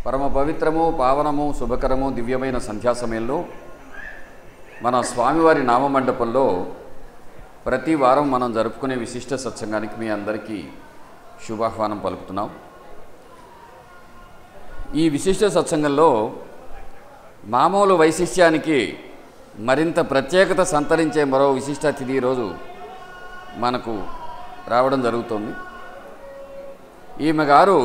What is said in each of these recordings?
పరమ పవిత్రము పావనము శుభకరము దివ్యమైన సంధ్యా సమయంలో మన స్వామివారి నామమండపంలో ప్రతి వారం మనం జరుపుకునే విశిష్ట సత్సంగానికి మీ అందరికీ శుభాహ్వానం పలుకుతున్నాం ఈ విశిష్ట సత్సంగంలో మామూలు వైశిష్యానికి మరింత ప్రత్యేకత సంతరించే మరో విశిష్ట అతిథి ఈరోజు మనకు రావడం జరుగుతుంది ఈమె గారు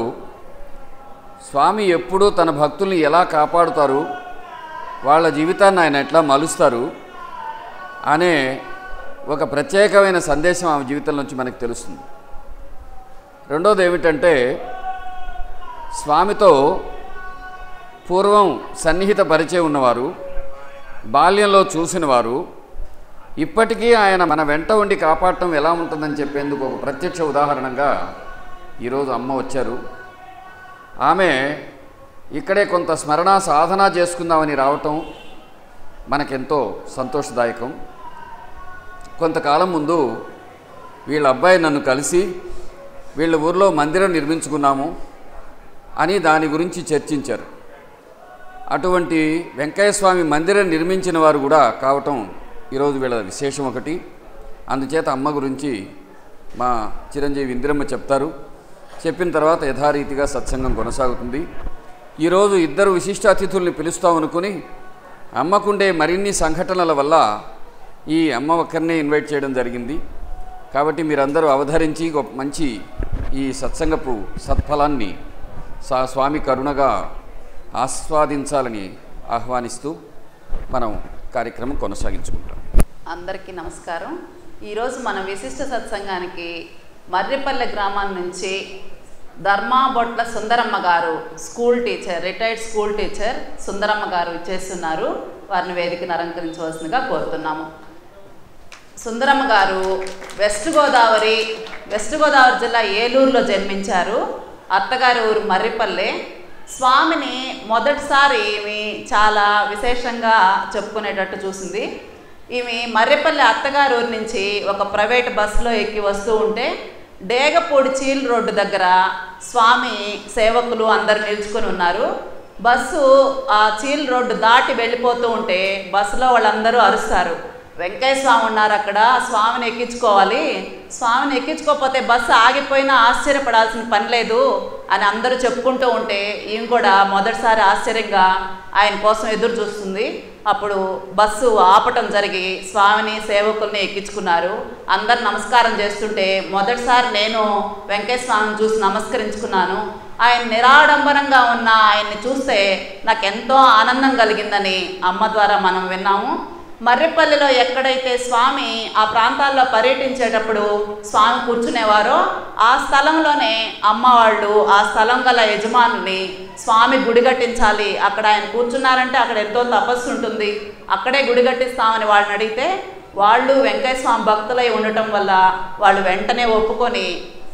స్వామి ఎప్పుడూ తన భక్తుల్ని ఎలా కాపాడుతారు వాళ్ళ జీవితాన్ని ఆయన ఎట్లా మలుస్తారు అనే ఒక ప్రత్యేకమైన సందేశం ఆమె జీవితం నుంచి మనకు తెలుస్తుంది రెండోది ఏమిటంటే స్వామితో పూర్వం సన్నిహిత పరిచయం ఉన్నవారు బాల్యంలో చూసినవారు ఇప్పటికీ ఆయన మన వెంట ఉండి కాపాడటం ఎలా ఉంటుందని చెప్పేందుకు ఒక ప్రత్యక్ష ఉదాహరణగా ఈరోజు అమ్మ వచ్చారు ఆమె ఇక్కడే కొంత స్మరణ సాధన చేసుకుందామని రావటం మనకెంతో సంతోషదాయకం కొంతకాలం ముందు వీళ్ళ అబ్బాయి నన్ను కలిసి వీళ్ళ ఊర్లో మందిరం నిర్మించుకున్నాము అని దాని గురించి చర్చించారు అటువంటి వెంకయ్య స్వామి మందిరం నిర్మించిన వారు కూడా కావటం ఈరోజు వీళ్ళ విశేషం ఒకటి అందుచేత అమ్మ గురించి మా చిరంజీవి ఇందిరమ్మ చెప్తారు చెప్పిన తర్వాత యథారీతిగా సత్సంగం కొనసాగుతుంది ఈరోజు ఇద్దరు విశిష్ట అతిథుల్ని పిలుస్తాం అనుకుని అమ్మకుండే మరిన్ని సంఘటనల వల్ల ఈ అమ్మ ఒక్కరినే ఇన్వైట్ చేయడం జరిగింది కాబట్టి మీరందరూ అవధరించి ఒక మంచి ఈ సత్సంగపు సత్ఫలాన్ని సా స్వామి కరుణగా ఆస్వాదించాలని ఆహ్వానిస్తూ మనం కార్యక్రమం కొనసాగించుకుంటాం అందరికీ నమస్కారం ఈరోజు మన విశిష్ట సత్సంగానికి మర్రిపల్లె గ్రామం నుంచి Dharmabotla Sundaramma garu school teacher retired school teacher Sundaramma garu ఇచ్చేస్తున్నారు వారిని వేదికను అలంకరించవలసిందిగా కోరుతున్నాము సుందరమ్మ గారు వెస్ట్ గోదావరి వెస్ట్ గోదావరి జిల్లా ఏలూరులో జన్మించారు అత్తగారి ఊరు మర్రిపల్లె స్వామిని మొదటిసారి ఈమె చాలా విశేషంగా చెప్పుకునేటట్టు చూసింది ఈమె మర్రిపల్లి అత్తగారి ఊరి నుంచి ఒక ప్రైవేట్ బస్సులో ఎక్కి వస్తూ ఉంటే డేగపూడి చీల్ రోడ్డు దగ్గర స్వామి సేవకులు అందరు నిల్చుకొని ఉన్నారు బస్సు ఆ చీల్ రోడ్డు దాటి వెళ్ళిపోతూ ఉంటే బస్సులో వాళ్ళందరూ అరుస్తారు వెంకయ్య స్వామి ఉన్నారు అక్కడ స్వామిని ఎక్కించుకోవాలి స్వామిని ఎక్కించుకోకపోతే బస్సు ఆగిపోయినా ఆశ్చర్యపడాల్సిన పని లేదు అని అందరూ చెప్పుకుంటూ ఉంటే ఈమె కూడా మొదటిసారి ఆశ్చర్యంగా ఆయన కోసం ఎదురు చూస్తుంది అప్పుడు బస్సు ఆపటం జరిగి స్వామిని సేవకుల్ని ఎక్కించుకున్నారు అందరు నమస్కారం చేస్తుంటే మొదటిసారి నేను వెంకయ్య స్వామిని చూసి నమస్కరించుకున్నాను ఆయన నిరాడంబరంగా ఉన్న ఆయన్ని చూస్తే నాకు ఎంతో ఆనందం కలిగిందని అమ్మ ద్వారా మనం విన్నాము మర్రిపల్లిలో ఎక్కడైతే స్వామి ఆ ప్రాంతాల్లో పర్యటించేటప్పుడు స్వామి కూర్చునేవారో ఆ స్థలంలోనే అమ్మ వాళ్ళు ఆ స్థలం గల యజమానుని స్వామి గుడి కట్టించాలి అక్కడ ఆయన కూర్చున్నారంటే అక్కడ ఎంతో తపస్సు ఉంటుంది అక్కడే గుడి కట్టిస్తామని వాళ్ళని అడిగితే వాళ్ళు వెంకయ్య స్వామి భక్తులై ఉండటం వల్ల వాళ్ళు వెంటనే ఒప్పుకొని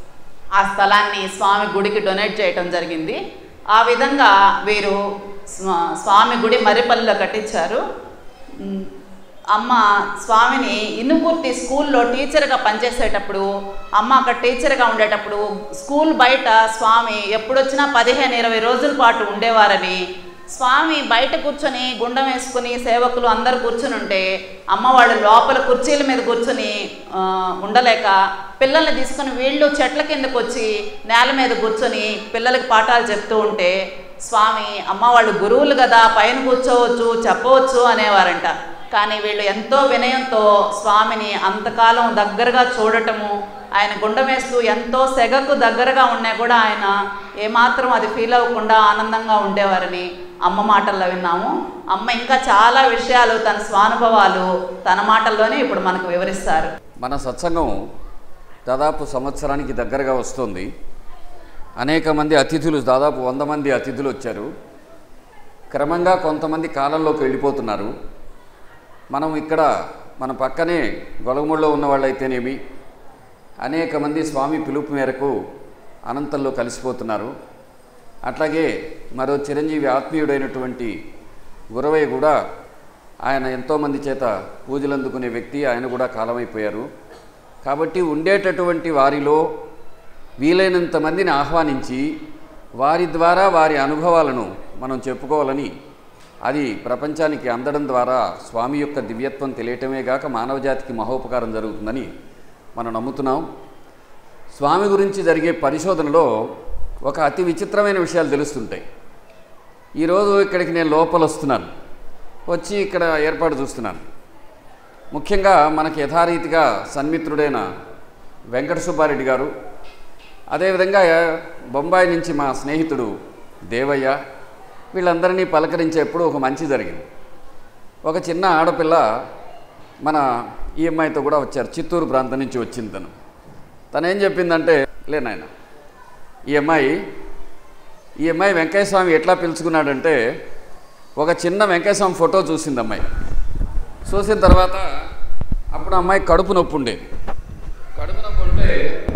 ఆ స్థలాన్ని స్వామి గుడికి డొనేట్ చేయటం జరిగింది ఆ విధంగా వీరు స్వా- స్వామి గుడి మర్రిపల్లిలో కట్టించారు ఉమ్, అమ్మ స్వామిని ఇనుపూర్తి స్కూల్లో టీచర్గా పనిచేసేటప్పుడు అమ్మ అక్కడ టీచర్గా ఉండేటప్పుడు స్కూల్ బయట స్వామి ఎప్పుడొచ్చినా పదిహేను ఇరవై రోజుల పాటు ఉండేవారని స్వామి బయట కూర్చొని గుండం వేసుకుని సేవకులు అందరు కూర్చుని ఉంటే అమ్మ వాళ్ళు లోపల కుర్చీల మీద కూర్చొని ఆ, ఉండలేక పిల్లల్ని తీసుకుని వీళ్ళు చెట్ల కిందకు వచ్చి నేల మీద కూర్చొని పిల్లలకి పాఠాలు చెప్తూ ఉంటే స్వామి అమ్మ వాళ్ళు గురువులు కదా పైన కూర్చోవచ్చు చెప్పవచ్చు అనేవారంట కానీ వీళ్ళు ఎంతో వినయంతో స్వామిని అంతకాలం దగ్గరగా చూడటము ఆయన గుండమేస్తూ ఎంతో సెగకు దగ్గరగా ఉన్నా కూడా ఆయన ఏమాత్రం అది ఫీల్ అవ్వకుండా ఆనందంగా ఉండేవారని అమ్మ మాటల్లో విన్నాము అమ్మ ఇంకా చాలా విషయాలు తన స్వానుభవాలు తన మాటల్లోనే ఇప్పుడు మనకు వివరిస్తారు మన సత్సంగం దాదాపు సంవత్సరానికి దగ్గరగా వస్తుంది అనేక మంది అతిథులు దాదాపు వంద మంది అతిథులు వచ్చారు క్రమంగా కొంతమంది కాలంలోకి వెళ్ళిపోతున్నారు మనం ఇక్కడ మన పక్కనే గొలగముడిలో ఉన్న వాళ్ళైతేనేమి అనేక మంది స్వామి పిలుపు మేరకు అనంతంలో కలిసిపోతున్నారు అట్లాగే మరో చిరంజీవి ఆత్మీయుడైనటువంటి గురవయ్య కూడా ఆయన ఎంతోమంది చేత పూజలు అందుకునే వ్యక్తి ఆయన కూడా కాలమైపోయారు కాబట్టి ఉండేటటువంటి వారిలో వీలైనంత మందిని ఆహ్వానించి వారి ద్వారా వారి అనుభవాలను మనం చెప్పుకోవాలని అది ప్రపంచానికి అందడం ద్వారా స్వామి యొక్క దివ్యత్వం తెలియటమే గాక మానవజాతికి మహోపకారం జరుగుతుందని మనం నమ్ముతున్నాం స్వామి గురించి జరిగే పరిశోధనలో ఒక అతి విచిత్రమైన విషయాలు తెలుస్తుంటాయి ఈరోజు ఇక్కడికి నేను లోపల వస్తున్నాను వచ్చి ఇక్కడ ఏర్పాటు చూస్తున్నాను ముఖ్యంగా మనకి యథారీతిగా సన్మిత్రుడైన వెంకట సుబ్బారెడ్డి గారు అదేవిధంగా బొంబాయి నుంచి మా స్నేహితుడు దేవయ్య వీళ్ళందరినీ పలకరించేప్పుడు ఒక మంచి జరిగింది ఒక చిన్న ఆడపిల్ల మన ఈ అమ్మాయితో కూడా వచ్చారు చిత్తూరు ప్రాంతం నుంచి వచ్చింది తను తను ఏం చెప్పిందంటే లేనాయన ఈ అమ్మాయి ఈ అమ్మాయి వెంకయ్య స్వామి ఎట్లా పిలుచుకున్నాడంటే ఒక చిన్న వెంకయ్య స్వామి ఫోటో చూసింది అమ్మాయి చూసిన తర్వాత అప్పుడు అమ్మాయి కడుపు నొప్పి ఉండేది కడుపు నొప్పి ఉంటే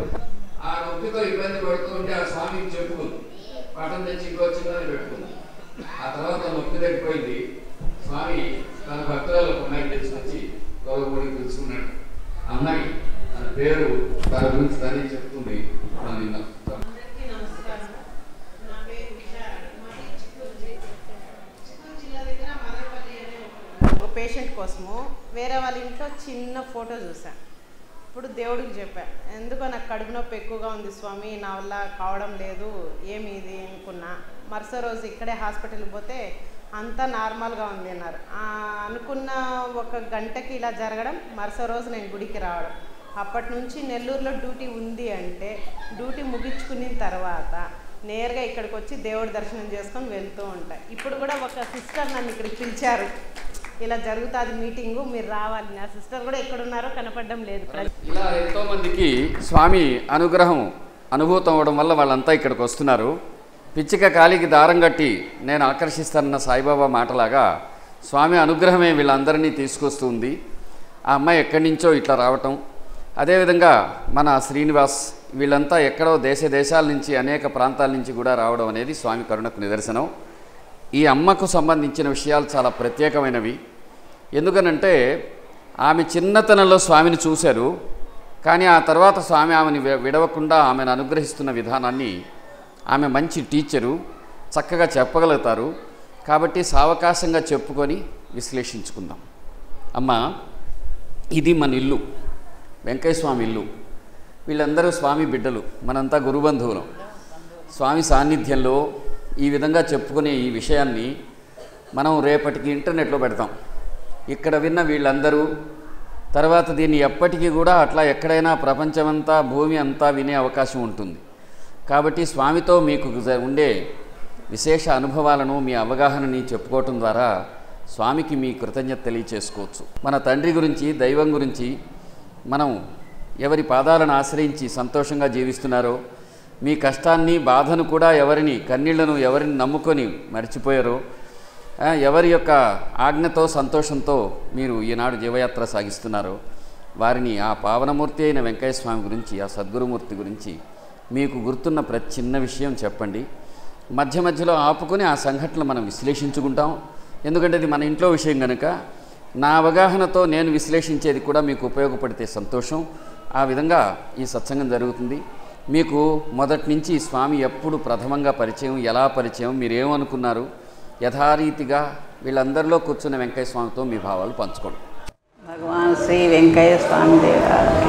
ఆ నొప్పితో ఇబ్బంది పడుతూ ఉంటే ఆ స్వామికి చెప్పుకుంది పట్టం తెచ్చి ఇంకో చిన్నది పెట్టుకుంది ఆ తర్వాత నొప్పి తగ్గిపోయింది స్వామి తన భక్తులలో ఒక అమ్మాయి తెచ్చుకొచ్చి గౌరవపూడికి పిలుచుకున్నాడు అమ్మాయి తన పేరు తన గురించి తనే చెప్తుంది మనం విన్నాం అందరికీ నమస్కారం నా పేరు విశాల మాది చిత్తూరు జిల్లా చిత్తూరు జిల్లా దగ్గర మదనపల్లి అనే ఒక- ఒక పేషెంట్ కోసము వేరే వాళ్ళ ఇంట్లో చిన్న ఫోటో చూసాను ఇప్పుడు దేవుడికి చెప్పా ఎందుకో నాకు కడుపు నొప్పి ఎక్కువగా ఉంది స్వామి నా వల్ల కావడం లేదు ఏమి ఇది అనుకున్నా మరుస రోజు ఇక్కడే హాస్పిటల్కి పోతే అంతా నార్మల్గా ఉంది అన్నారు ఆ, అనుకున్న ఒక గంటకి ఇలా జరగడం మరుస రోజు నేను గుడికి రావడం అప్పటి నుంచి నెల్లూరులో డ్యూటీ ఉంది అంటే డ్యూటీ ముగించుకున్న తర్వాత నేరుగా ఇక్కడికి వచ్చి దేవుడి దర్శనం చేసుకొని వెళ్తూ ఉంటా ఇప్పుడు కూడా ఒక సిస్టర్ నన్ను ఇక్కడికి పిలిచారు ఇలా జరుగుతుంది మీటింగు మీరు రావాలి నా సిస్టర్ కూడా ఎక్కడున్నారో కనపడడం లేదు ప్ర- ఇలా ఎంతో మందికి స్వామి అనుగ్రహం అనుభూతం అవ్వడం వల్ల వాళ్ళంతా ఇక్కడికి వస్తున్నారు పిచ్చిక కాలికి దారం కట్టి నేను ఆకర్షిస్తానన్న సాయిబాబా మాటలాగా స్వామి అనుగ్రహమే వీళ్ళందరినీ తీసుకొస్తుంది ఆ అమ్మాయి ఎక్కడి నుంచో ఇట్లా రావటం అదేవిధంగా మన శ్రీనివాస్ వీళ్ళంతా ఎక్కడో దేశ దేశాల నుంచి అనేక ప్రాంతాల నుంచి కూడా రావడం అనేది స్వామి కరుణకు నిదర్శనం ఈ అమ్మకు సంబంధించిన విషయాలు చాలా ప్రత్యేకమైనవి ఎందుకనంటే ఆమె చిన్నతనంలో స్వామిని చూశారు కానీ ఆ తర్వాత స్వామి ఆమెను వి- విడవకుండా ఆమెను అనుగ్రహిస్తున్న విధానాన్ని ఆమె మంచి టీచరు చక్కగా చెప్పగలుగుతారు కాబట్టి సావకాశంగా చెప్పుకొని విశ్లేషించుకుందాం అమ్మ ఇది మన ఇల్లు వెంకయ్య స్వామి ఇల్లు వీళ్ళందరూ స్వామి బిడ్డలు మనంతా గురుబంధువులం స్వామి సాన్నిధ్యంలో ఈ విధంగా చెప్పుకునే ఈ విషయాన్ని మనం రేపటికి ఇంటర్నెట్లో పెడతాం ఇక్కడ విన్న వీళ్ళందరూ తర్వాత దీన్ని ఎప్పటికీ కూడా అట్లా ఎక్కడైనా ప్రపంచమంతా భూమి అంతా వినే అవకాశం ఉంటుంది కాబట్టి స్వామితో మీకు జ- ఉండే విశేష అనుభవాలను మీ అవగాహనని చెప్పుకోవటం ద్వారా స్వామికి మీ కృతజ్ఞత తెలియచేసుకోవచ్చు మన తండ్రి గురించి దైవం గురించి మనం ఎవరి పాదాలను ఆశ్రయించి సంతోషంగా జీవిస్తున్నారో మీ కష్టాన్ని బాధను కూడా ఎవరిని కన్నీళ్లను ఎవరిని నమ్ముకొని మర్చిపోయారో ఆ, ఎవరి యొక్క ఆజ్ఞతో సంతోషంతో మీరు ఈనాడు జీవయాత్ర సాగిస్తున్నారో వారిని ఆ పావనమూర్తి అయిన వెంకయ్య స్వామి గురించి ఆ సద్గురుమూర్తి గురించి మీకు గుర్తున్న ప్రతి చిన్న విషయం చెప్పండి మధ్య మధ్యలో ఆపుకొని ఆ సంఘటనలు మనం విశ్లేషించుకుంటాం ఎందుకంటే ఇది మన ఇంట్లో విషయం కనుక నా అవగాహనతో నేను విశ్లేషించేది కూడా మీకు ఉపయోగపడితే సంతోషం ఆ విధంగా ఈ సత్సంగం జరుగుతుంది మీకు మొదటి నుంచి స్వామి ఎప్పుడు ప్రథమంగా పరిచయం ఎలా పరిచయం మీరు ఏమనుకున్నారు యథారీతిగా వీళ్ళందరిలో కూర్చున్న వెంకయ్య స్వామితో మీ భావాలు పంచుకోండి భగవాన్ శ్రీ వెంకయ్య స్వామి దేవాలయం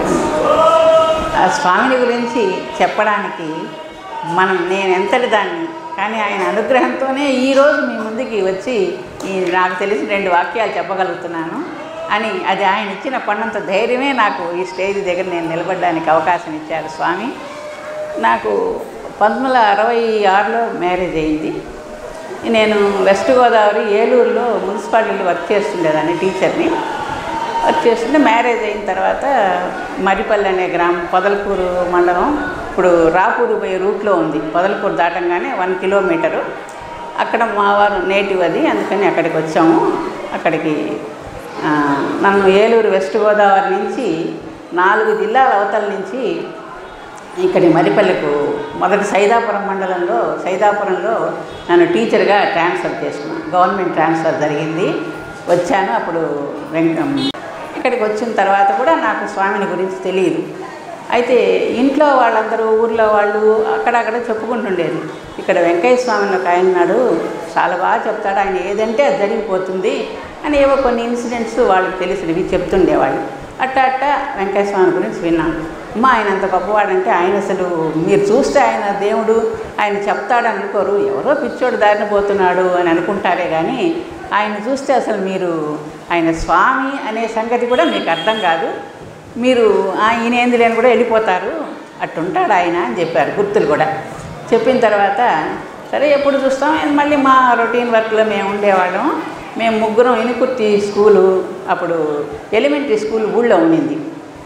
ఆ స్వామిని గురించి చెప్పడానికి మనం నేను ఎంతటి దాన్ని కానీ ఆయన అనుగ్రహంతోనే ఈరోజు మీ ముందుకి వచ్చి ఈ నాకు తెలిసి రెండు వాక్యాలు చెప్పగలుగుతున్నాను అని అది ఆయన ఇచ్చిన కొండంత ధైర్యమే నాకు ఈ స్టేజ్ దగ్గర నేను నిలబడడానికి అవకాశం ఇచ్చారు స్వామి నాకు పంతొమ్మిది వందల అరవై ఆరులో మ్యారేజ్ అయింది నేను వెస్ట్ గోదావరి ఏలూరులో మున్సిపాలిటీలో వర్క్ చేస్తుండేదాన్ని టీచర్ని వర్క్ చేస్తుంటే మ్యారేజ్ అయిన తర్వాత మరిపల్లి అనే గ్రామం పొదలకూరు మండలం ఇప్పుడు రాపూరు పోయే రూట్లో ఉంది పొదలకూరు దాటంగానే వన్ కిలోమీటరు అక్కడ మా వారు నేటివ్ అది అందుకని అక్కడికి వచ్చాము అక్కడికి ఆ, నన్ను ఏలూరు వెస్ట్ గోదావరి నుంచి నాలుగు జిల్లాల అవతల నుంచి ఇక్కడి మరిపల్లెకు మొదటి సైదాపురం మండలంలో సైదాపురంలో నన్ను టీచర్గా ట్రాన్స్ఫర్ చేసిన గవర్నమెంట్ ట్రాన్స్ఫర్ జరిగింది వచ్చాను అప్పుడు వెంక ఇక్కడికి వచ్చిన తర్వాత కూడా నాకు స్వామిని గురించి తెలియదు అయితే ఇంట్లో వాళ్ళందరూ ఊర్లో వాళ్ళు అక్కడక్కడ చెప్పుకుంటుండేది ఇక్కడ వెంకయ్య స్వామి అని ఒక ఆయన ఉన్నాడు చాలా బాగా చెప్తాడు ఆయన ఏదంటే అది జరిగిపోతుంది అని ఏవో కొన్ని ఇన్సిడెంట్స్ వాళ్ళకి తెలిసినవి చెప్తుండేవాళ్ళు అట్ట అట్ట వెంకయ్య స్వామి గురించి విన్నాను అమ్మ ఆయన అంత గొప్పవాడంటే ఆయన అసలు మీరు చూస్తే ఆయన దేవుడు ఆయన చెప్తాడు అనుకోరు ఎవరో పిచ్చోడు దారిన పోతున్నాడు అని అనుకుంటారే కానీ ఆయన చూస్తే అసలు మీరు ఆయన స్వామి అనే సంగతి కూడా మీకు అర్థం కాదు మీరు "ఆ, ఈయన ఏంది లేని కూడా వెళ్ళిపోతారు అట్టుంటాడు ఆయన అని చెప్పారు గుర్తులు కూడా చెప్పిన తర్వాత సరే ఎప్పుడు చూస్తాం మళ్ళీ మా రొటీన్ వర్క్లో మేము ఉండేవాళ్ళం మేము ముగ్గురం ఇనుకుర్తి స్కూలు అప్పుడు ఎలిమెంటరీ స్కూల్ ఊళ్ళో ఉండింది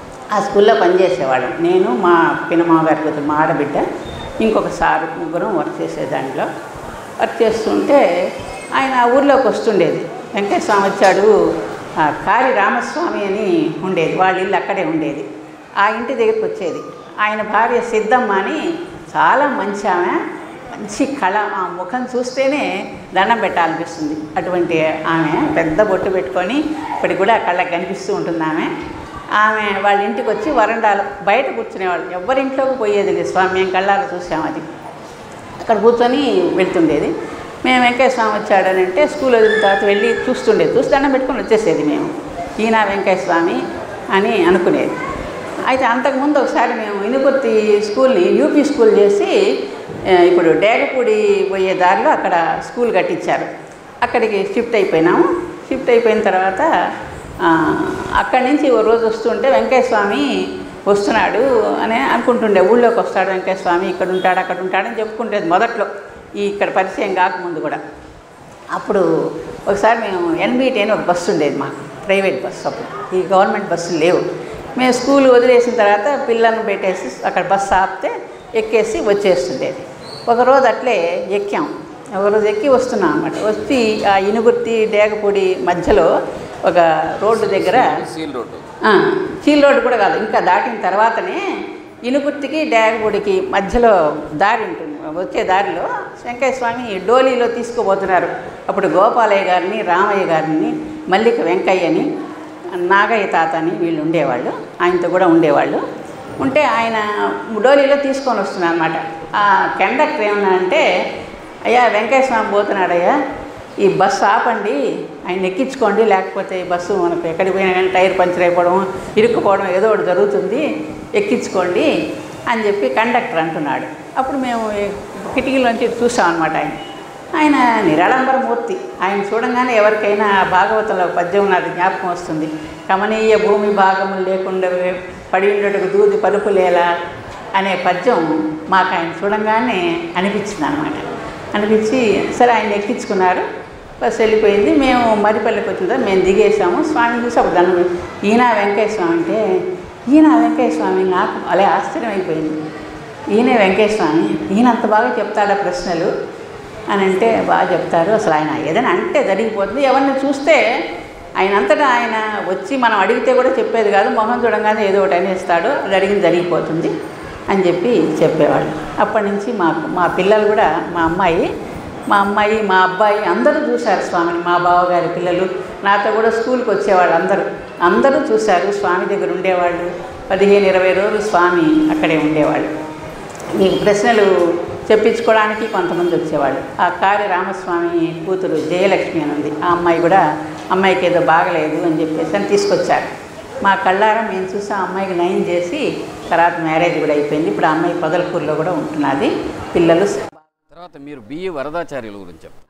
ఆ స్కూల్లో పనిచేసేవాళ్ళం నేను మా పినమావ గారి కూతురు మా ఆడబిడ్డ ఇంకొక సారు ముగ్గురం వర్క్ చేసే దాంట్లో వర్క్ చేస్తుంటే ఆయన ఆ ఊర్లోకి వస్తుండేది వెంకటేశ్వర స్వామి వచ్చాడు ఆ కారి రామస్వామి అని ఉండేది వాళ్ళ ఇల్లు అక్కడే ఉండేది ఆ ఇంటి దగ్గరికి వచ్చేది ఆయన భార్య సిద్ధమ్మ అని చాలా మంచి ఆమె మంచి కళ ఆ ముఖం చూస్తేనే దండం పెట్టాలనిపిస్తుంది అటువంటి ఆమె పెద్ద బొట్టు పెట్టుకొని ఇప్పటికి కూడా ఆ కళ్ళకి కనిపిస్తూ ఉంటుంది ఆమె ఆమె వాళ్ళ ఇంటికి వచ్చి వరండాలు బయట కూర్చునేవాళ్ళు ఎవరింట్లోకి పోయేది లేదు స్వామి మేము కళ్ళాలు చూసాం అది అక్కడ కూర్చొని వెళ్తుండేది మేము వెంకయ్య స్వామి వచ్చాడని అంటే స్కూల్ వదిలిన తర్వాత వెళ్ళి చూస్తుండేది చూసి దండం పెట్టుకొని వచ్చేసేది మేము ఈయన వెంకయ్య స్వామి అని అనుకునేది అయితే అంతకుముందు ఒకసారి మేము ఇనుకుర్తి స్కూల్ని యూపీ స్కూల్ చేసి ఆ, ఇప్పుడు డేగపూడి పోయే దారిలో అక్కడ స్కూల్ కట్టించారు అక్కడికి షిఫ్ట్ అయిపోయినాము షిఫ్ట్ అయిపోయిన తర్వాత ఆ, అక్కడి నుంచి ఓ రోజు వస్తుంటే వెంకయ్య స్వామి వస్తున్నాడు అని అనుకుంటుండే ఊళ్ళోకి వస్తాడు వెంకయ్య స్వామి ఇక్కడ ఉంటాడు అక్కడ ఉంటాడని చెప్పుకుంటేది మొదట్లో ఈ ఇక్కడ పరిచయం కాకముందు కూడా అప్పుడు ఒకసారి మేము ఎన్బిటి అని ఒక బస్సు ఉండేది మాకు ప్రైవేట్ బస్సు అప్పుడు ఈ గవర్నమెంట్ బస్సులు లేవు మేము స్కూల్ వదిలేసిన తర్వాత పిల్లలను పెట్టేసి అక్కడ బస్సు ఆపితే ఎక్కేసి వచ్చేస్తుండేది ఒకరోజు అట్లే ఎక్కాం ఒకరోజు ఎక్కి వస్తున్నాం అనమాట వచ్చి ఆ ఇనుగుర్తి డేగపూడి మధ్యలో ఒక రోడ్డు దగ్గర సీల్ రోడ్డు ఆ, చీల్ రోడ్డు కూడా కాదు ఇంకా దాటిన తర్వాతనే ఇనుగుర్తికి డ్యాగపూడికి మధ్యలో దారి ఉంటుంది వచ్చే దారిలో వెంకయ్య స్వామి డోలీలో తీసుకుపోతున్నారు అప్పుడు గోపాలయ్య గారిని రామయ్య గారిని మల్లిక వెంకయ్యని నాగయ్య తాత అని వీళ్ళు ఉండేవాళ్ళు ఆయనతో కూడా ఉండేవాళ్ళు ఉంటే ఆయన డోలీలో తీసుకొని వస్తున్నారు అనమాట ఆ కండక్టర్ ఏమన్నా అంటే అయ్యా వెంకయ్య స్వామి పోతున్నాడయ్యా ఈ బస్సు ఆపండి ఆయన ఎక్కించుకోండి లేకపోతే ఈ బస్సు మనకు ఎక్కడికి పోయినా కానీ టైర్ పంచర్ అయిపోవడం ఇరుక్కుపోవడం ఏదో ఒకటి జరుగుతుంది ఎక్కించుకోండి అని చెప్పి కండక్టర్ అంటున్నాడు అప్పుడు మేము కిటికీలోంచి చూసాం అనమాట ఆయన ఆయన నిరాడంబర మూర్తి ఆయన చూడంగానే ఎవరికైనా భాగవతంలో ఒక పద్యం ఉన్నది జ్ఞాపకం వస్తుంది కమనీయ భూమి భాగములు లేకుండా పడి ఉండటకు దూది పలుపులేలా అనే పద్యం మాకు ఆయన చూడంగానే అనిపించింది అనమాట అనిపించి సరే ఆయన ఎక్కించుకున్నారు బస్సు వెళ్ళిపోయింది మేము మరిపల్లికి వచ్చిందా మేము దిగేసాము స్వామిని చూసి అప్పుడు దండం పెట్టి, ఈయన వెంకయ్య స్వామి అంటే ఈయన వెంకయ్య స్వామి నాకు అలా ఆశ్చర్యం అయిపోయింది ఈయనే వెంకయ్య స్వామి ఈయన అంత బాగా చెప్తాడా ప్రశ్నలు అని అంటే బాగా చెప్తారు అసలు ఆయన ఏదైనా అంటే జరిగిపోతుంది ఎవరిని చూస్తే ఆయన అంతటా ఆయన వచ్చి మనం అడిగితే కూడా చెప్పేది కాదు మొహం చూడంగానే ఏదో ఒకటి అనేస్తాడు అది అడిగింది జరిగిపోతుంది అని చెప్పి చెప్పేవాళ్ళు అప్పటి నుంచి మాకు మా పిల్లలు కూడా మా అమ్మాయి మా అమ్మాయి మా అబ్బాయి అందరూ చూశారు స్వామిని మా బావగారి పిల్లలు నాతో కూడా స్కూల్కి వచ్చేవాళ్ళు అందరూ అందరూ చూశారు స్వామి దగ్గర ఉండేవాళ్ళు పదిహేను ఇరవై రోజులు స్వామి అక్కడే ఉండేవాళ్ళు మీకు ప్రశ్నలు చెప్పించుకోవడానికి కొంతమంది వచ్చేవాళ్ళు ఆ కారి రామస్వామి కూతురు జయలక్ష్మి అని ఉంది ఆ అమ్మాయి కూడా అమ్మాయికి ఏదో బాగలేదు అని చెప్పేసి అని తీసుకొచ్చారు మా కళ్ళారా మేము చూసి ఆ అమ్మాయికి నయం చేసి తర్వాత మ్యారేజ్ కూడా అయిపోయింది ఇప్పుడు ఆ అమ్మాయి పొదలకూరులో కూడా ఉంటున్నది పిల్లలు తర్వాత మీరు బిఈ వరదాచార్యుల గురించి చెప్పండి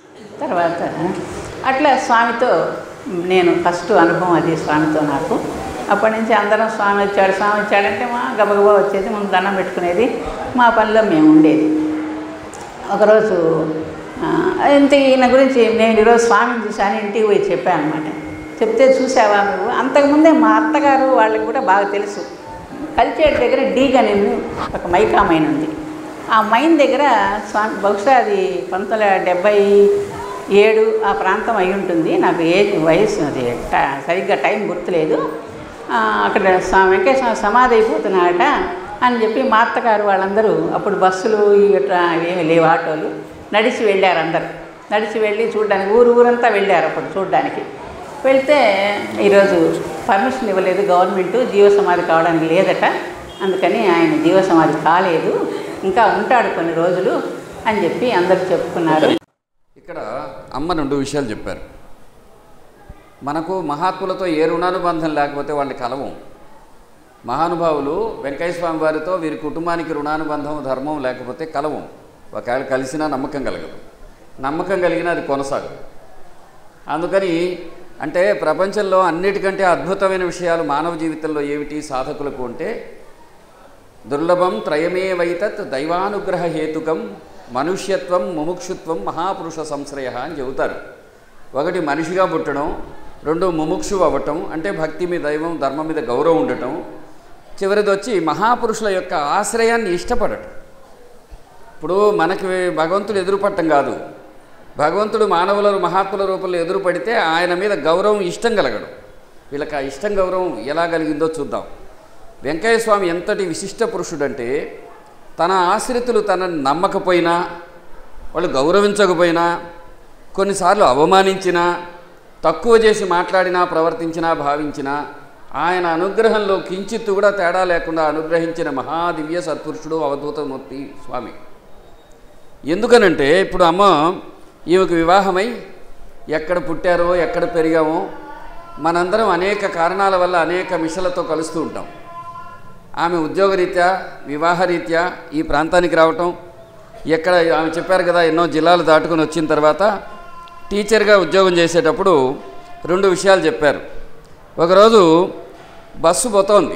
తర్వాత అట్లా స్వామితో నేను ఫస్ట్ అనుభవం అది స్వామితో నాకు అప్పటి నుంచి అందరం స్వామి వచ్చాడు స్వామి వచ్చాడంటే మా గబగబా వచ్చేది ముందు దండం పెట్టుకునేది మా పనిలో మేము ఉండేది ఒకరోజు ఆ, ఇంత ఈయన గురించి నేను ఈరోజు స్వామిని చూశాను ఇంటికి పోయి చెప్పాను అనమాట చెప్తే చూసావా నువ్వు అంతకుముందే మా అత్తగారు వాళ్ళకి కూడా బాగా తెలుసు కల్చేట్ దగ్గర డీగ్ అని ఒక మైకా మైన్ ఉంది ఆ మైన్ దగ్గర స్వామి బహుశా అది పంతొమ్మిది వందల డెబ్బై ఏడు ఆ ప్రాంతం అయి ఉంటుంది నాకు ఏజ్ వయసు అది ట- సరిగ్గా టైం గుర్తులేదు ఆ, అక్కడ స్వా- వెంకటేశ్వర సమాధి అయిపోతున్నాడట అని చెప్పి మా అత్తగారు వాళ్ళందరూ అప్పుడు బస్సులు ఇట్లా ఏమీ లేవు ఆటోలు నడిచి వెళ్ళారు అందరు నడిచి వెళ్ళి చూడడానికి ఊరు ఊరంతా వెళ్ళారు అప్పుడు చూడడానికి వెళ్తే ఈరోజు పర్మిషన్ ఇవ్వలేదు గవర్నమెంట్ జీవ సమాధి కావడానికి లేదట అందుకని ఆయన జీవ సమాధి కాలేదు ఇంకా ఉంటాడు కొన్ని రోజులు అని చెప్పి అందరు చెప్పుకున్నారు ఇక్కడ అమ్మ రెండు విషయాలు చెప్పారు మనకు మహాత్ములతో ఏ రుణానుబంధం లేకపోతే వాళ్ళని కలవం మహానుభావులు వెంకయ్య స్వామి వారితో వీరి కుటుంబానికి రుణానుబంధం ధర్మం లేకపోతే కలవం ఒకవేళ కలిసినా నమ్మకం కలగదు నమ్మకం కలిగినా అది కొనసాగదు అందుకని అంటే ప్రపంచంలో అన్నిటికంటే అద్భుతమైన విషయాలు మానవ జీవితంలో ఏమిటి సాధకులకు అంటే దుర్లభం త్రయమేవైతత్ దైవానుగ్రహ హేతుకం మనుష్యత్వం ముముక్షుత్వం మహాపురుష సంశ్రయ అని చెబుతారు ఒకటి మనిషిగా పుట్టడం రెండు ముముక్షు అవ్వటం అంటే భక్తి మీద దైవం ధర్మం మీద గౌరవం ఉండటం చివరిది వచ్చి మహాపురుషుల యొక్క ఆశ్రయాన్ని ఇష్టపడటం ఇప్పుడు మనకి భగవంతుడు ఎదురుపట్టం కాదు భగవంతుడు మానవుల మహాత్ముల రూపంలో ఎదురుపడితే ఆయన మీద గౌరవం ఇష్టం కలగడం వీళ్ళకి ఆ ఇష్టం గౌరవం ఎలా కలిగిందో చూద్దాం వెంకయ్య స్వామి ఎంతటి విశిష్ట పురుషుడంటే తన ఆశ్రితులు తనని నమ్మకపోయినా వాళ్ళు గౌరవించకపోయినా కొన్నిసార్లు అవమానించినా తక్కువ చేసి మాట్లాడినా ప్రవర్తించినా భావించినా ఆయన అనుగ్రహంలో కించిత్తు కూడా తేడా లేకుండా అనుగ్రహించిన మహాదివ్య సత్పురుషుడు అవధూతమూర్తి స్వామి ఎందుకనంటే ఇప్పుడు అమ్మ ఈమెకు వివాహమై ఎక్కడ పుట్టారో ఎక్కడ పెరిగామో మనందరం అనేక కారణాల వల్ల అనేక మిషలతో కలుస్తూ ఉంటాం ఆమె ఉద్యోగరీత్యా వివాహరీత్యా ఈ ప్రాంతానికి రావటం ఎక్కడ ఆమె చెప్పారు కదా ఎన్నో జిల్లాలు దాటుకొని వచ్చిన తర్వాత టీచర్గా ఉద్యోగం చేసేటప్పుడు రెండు విషయాలు చెప్పారు ఒకరోజు బస్సు పోతోంది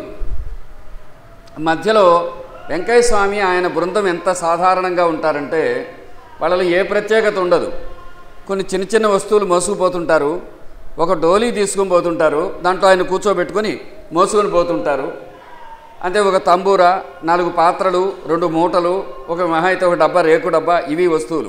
మధ్యలో వెంకయ్య స్వామి ఆయన బృందం ఎంత సాధారణంగా ఉంటారంటే వాళ్ళలో ఏ ప్రత్యేకత ఉండదు కొన్ని చిన్న చిన్న వస్తువులు మోసుకుపోతుంటారు ఒక డోలీ తీసుకుని పోతుంటారు దాంట్లో ఆయన కూర్చోబెట్టుకొని మోసుకొని పోతుంటారు అంటే ఒక తంబూర నాలుగు పాత్రలు రెండు మూటలు ఒక మహా అయితే ఒక డబ్బా రేకు డబ్బా ఇవి వస్తువులు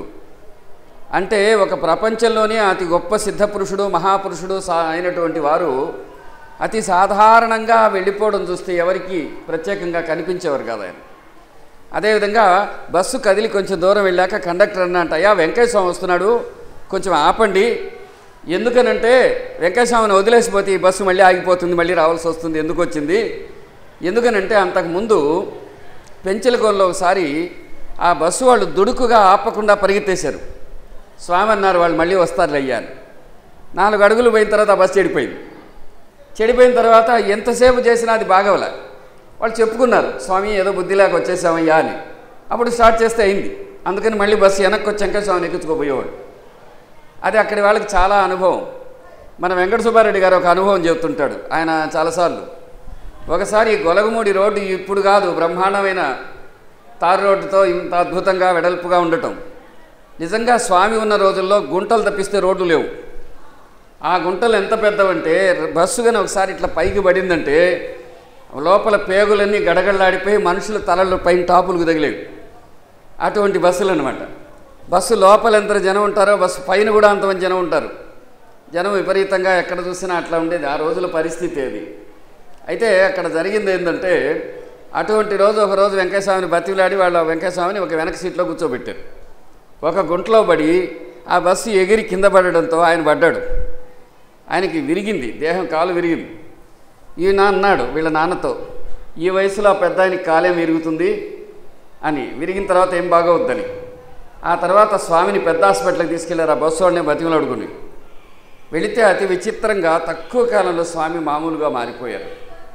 అంటే ఒక ప్రపంచంలోనే అతి గొప్ప సిద్ధపురుషుడు మహాపురుషుడు సా అయినటువంటి వారు అతి సాధారణంగా వెళ్ళిపోవడం చూస్తే ఎవరికి ప్రత్యేకంగా కనిపించేవారు కాదు ఆయన అదేవిధంగా బస్సు కదిలి కొంచెం దూరం వెళ్ళాక కండక్టర్ అన్నట్టు అయ్యా వెంకయ్య స్వామి వస్తున్నాడు కొంచెం ఆపండి ఎందుకనంటే వెంకయ్య స్వామిని వదిలేసిపోతే ఈ బస్సు మళ్ళీ ఆగిపోతుంది మళ్ళీ రావాల్సి వస్తుంది ఎందుకు వచ్చింది ఎందుకనంటే అంతకుముందు పెంచలకోనలో ఒకసారి ఆ బస్సు వాళ్ళు దుడుకుగా ఆపకుండా పరిగెత్తేశారు స్వామి అన్నారు వాళ్ళు మళ్ళీ వస్తారు అయ్యాను నాలుగు అడుగులు పోయిన తర్వాత ఆ బస్సు చెడిపోయింది చెడిపోయిన తర్వాత ఎంతసేపు చేసినా అది బాగవలే వాళ్ళు చెప్పుకున్నారు స్వామి ఏదో బుద్ధి లేక వచ్చేసామయ్యా అని అప్పుడు స్టార్ట్ చేస్తే అయింది అందుకని మళ్ళీ బస్సు వెనక్కి వచ్చాక స్వామిని ఎక్కించుకోపోయేవాడు అది అక్కడి వాళ్ళకి చాలా అనుభవం మన వెంకట సుబ్బారెడ్డి గారు ఒక అనుభవం చెబుతుంటాడు ఆయన చాలాసార్లు ఒకసారి గొలగమూడి రోడ్డు ఇప్పుడు కాదు బ్రహ్మాండమైన తారు రోడ్డుతో ఇంత అద్భుతంగా వెడల్పుగా ఉండటం నిజంగా స్వామి ఉన్న రోజుల్లో గుంటలు తప్పిస్తే రోడ్లు లేవు ఆ గుంటలు ఎంత పెద్దవంటే బస్సు కానీ ఒకసారి ఇట్లా పైకి పడిందంటే లోపల పేగులన్నీ గడగడలాడిపోయి మనుషుల తలలు పైన టాపులకు తగిలేవి అటువంటి బస్సులు అనమాట బస్సు లోపల ఎంత జనం ఉంటారో బస్సు పైన కూడా అంతమంది జనం ఉంటారు జనం విపరీతంగా ఎక్కడ చూసినా అట్లా ఉండేది ఆ రోజుల పరిస్థితి అది అయితే అక్కడ జరిగింది ఏంటంటే అటువంటి రోజు ఒక రోజు వెంకటస్వామిని బతిలాడి వాళ్ళ వెంకటస్వామిని ఒక వెనక సీట్లో కూర్చోబెట్టారు ఒక గుంటలో పడి ఆ బస్సు ఎగిరి కింద పడడంతో ఆయన పడ్డాడు ఆయనకి విరిగింది దేహం కాలు విరిగింది ఈయన అన్నాడు వీళ్ళ నాన్నతో ఈ వయసులో ఆ పెద్ద ఆయనకి కాలేం విరుగుతుంది అని విరిగిన తర్వాత ఏం బాగవుద్దని ఆ తర్వాత స్వామిని పెద్ద హాస్పిటల్కి తీసుకెళ్లారు ఆ బస్సు వాళ్ళని బతిమలాడుకుని వెళితే అతి విచిత్రంగా తక్కువ కాలంలో స్వామి మామూలుగా మారిపోయారు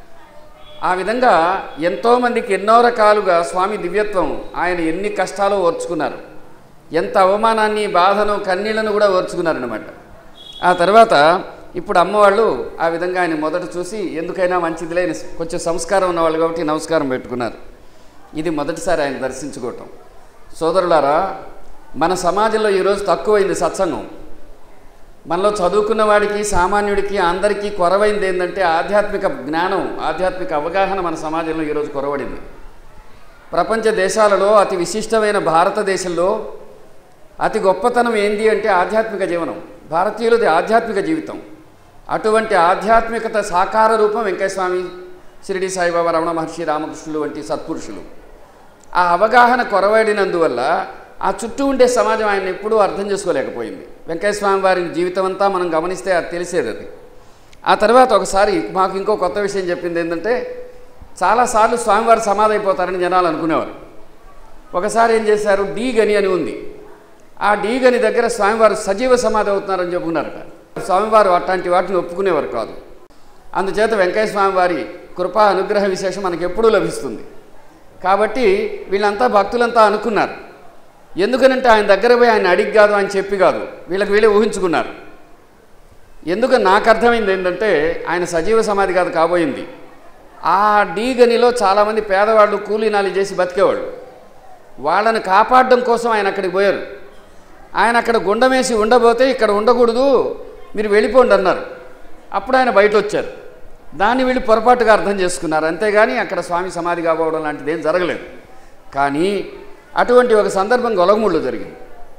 ఆ విధంగా ఎంతోమందికి ఎన్నో రకాలుగా స్వామి దివ్యత్వం ఆయన ఎన్ని కష్టాలు ఓర్చుకున్నారు ఎంత అవమానాన్ని బాధను కన్నీళ్లను కూడా ఓర్చుకున్నారనమాట ఆ తర్వాత ఇప్పుడు అమ్మవాళ్ళు ఆ విధంగా ఆయన మొదట చూసి ఎందుకైనా మంచిదిలే అని కొంచెం సంస్కారం ఉన్నవాళ్ళు కాబట్టి నమస్కారం పెట్టుకున్నారు ఇది మొదటిసారి ఆయన దర్శించుకోవటం సోదరులారా మన సమాజంలో ఈరోజు తక్కువైంది సత్సంగం మనలో చదువుకున్న వాడికి సామాన్యుడికి అందరికీ కొరవైంది ఏంటంటే ఆధ్యాత్మిక జ్ఞానం ఆధ్యాత్మిక అవగాహన మన సమాజంలో ఈరోజు కొరవడింది ప్రపంచ దేశాలలో అతి విశిష్టమైన భారతదేశంలో అతి గొప్పతనం ఏంది అంటే ఆధ్యాత్మిక జీవనం భారతీయులది ఆధ్యాత్మిక జీవితం అటువంటి ఆధ్యాత్మికత సాకార రూపం వెంకటస్వామి షిరిడి సాయిబాబా రమణ మహర్షి రామకృష్ణులు వంటి సత్పురుషులు ఆ అవగాహన కొరవడినందువల్ల ఆ చుట్టూ ఉండే సమాజం ఆయన ఎప్పుడూ అర్థం చేసుకోలేకపోయింది వెంకటస్వామి వారి జీవితం అంతా మనం గమనిస్తే అది తెలిసేది అది ఆ తర్వాత ఒకసారి మాకు ఇంకో కొత్త విషయం చెప్పింది ఏంటంటే చాలాసార్లు స్వామివారు సమాధి అయిపోతారని జనాలు అనుకునేవారు ఒకసారి ఏం చేశారు డీ గని అని ఉంది ఆ డీ గని దగ్గర స్వామివారు సజీవ సమాధి అవుతున్నారని చెప్పుకున్నారట స్వామివారు అట్లాంటి వాటిని ఒప్పుకునేవారు కాదు అందుచేత వెంకయ్య స్వామి వారి కృపా అనుగ్రహ విశేషం మనకు ఎప్పుడూ లభిస్తుంది కాబట్టి వీళ్ళంతా భక్తులంతా అనుకున్నారు ఎందుకనంటే ఆయన దగ్గర పోయి ఆయన అడిగి కాదు అని చెప్పి కాదు వీళ్ళకి వీళ్ళే ఊహించుకున్నారు ఎందుకు నాకు అర్థమైంది ఏంటంటే ఆయన సజీవ సమాధి కాదు కాబోయింది ఆ డీ గనిలో చాలామంది పేదవాళ్ళు కూలీనాలు చేసి బతికేవాళ్ళు వాళ్ళని కాపాడడం కోసం ఆయన అక్కడికి పోయారు ఆయన అక్కడ గుండమేసి ఉండబోతే ఇక్కడ ఉండకూడదు మీరు వెళ్ళిపోండి అన్నారు అప్పుడు ఆయన బయట వచ్చారు దాన్ని వీళ్ళు పొరపాటుగా అర్థం చేసుకున్నారు అంతేగాని అక్కడ స్వామి సమాధి కాబోవడం లాంటిది ఏం జరగలేదు కానీ అటువంటి ఒక సందర్భం గొలగముళ్ళు జరిగింది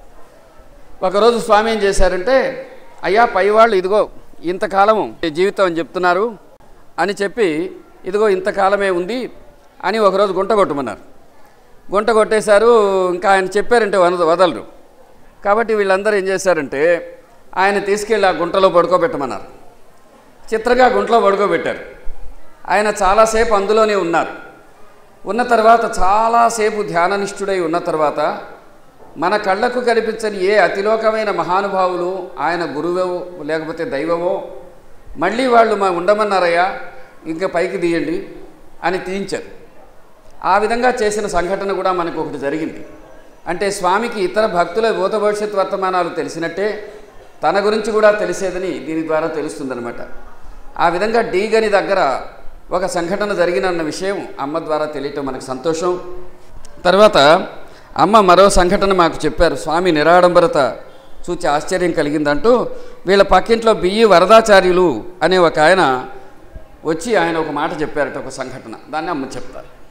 ఒకరోజు స్వామి ఏం చేశారంటే అయ్యా పైవాళ్ళు ఇదిగో ఇంతకాలము జీవితం అని చెప్తున్నారు అని చెప్పి ఇదిగో ఇంతకాలమే ఉంది అని ఒకరోజు గుంట కొట్టమన్నారు గుంట కొట్టేశారు ఇంకా ఆయన చెప్పారంటే వన వదలరు కాబట్టి వీళ్ళందరూ ఏం చేశారంటే ఆయన తీసుకెళ్ళి ఆ గుంటలో పడుకోబెట్టమన్నారు చిత్రగా గుంటలో పడుకోబెట్టారు ఆయన చాలాసేపు అందులోనే ఉన్నారు ఉన్న తర్వాత చాలాసేపు ధ్యాననిష్ఠుడై ఉన్న తర్వాత మన కళ్ళకు కనిపించని ఏ అతిలోకమైన మహానుభావులు ఆయన గురువో లేకపోతే దైవమో మళ్ళీ వాళ్ళు మా ఉండమన్నారయ్యా ఇంకా పైకి తీయండి అని తీయించారు ఆ విధంగా చేసిన సంఘటన కూడా మనకు ఒకటి జరిగింది అంటే స్వామికి ఇతర భక్తుల భూత భవిష్యత్ వర్తమానాలు తెలిసినట్టే తన గురించి కూడా తెలిసేదని దీని ద్వారా తెలుస్తుందనమాట ఆ విధంగా డీగని దగ్గర ఒక సంఘటన జరిగినన్న విషయం అమ్మ ద్వారా తెలియటం మనకు సంతోషం తర్వాత అమ్మ మరో సంఘటన మాకు చెప్పారు స్వామి నిరాడంబరత చూచి ఆశ్చర్యం కలిగిందంటూ వీళ్ళ పక్కింట్లో బియ్యి వరదాచార్యులు అనే ఒక ఆయన వచ్చి ఆయన ఒక మాట చెప్పారట ఒక సంఘటన దాన్ని అమ్మ చెప్తారు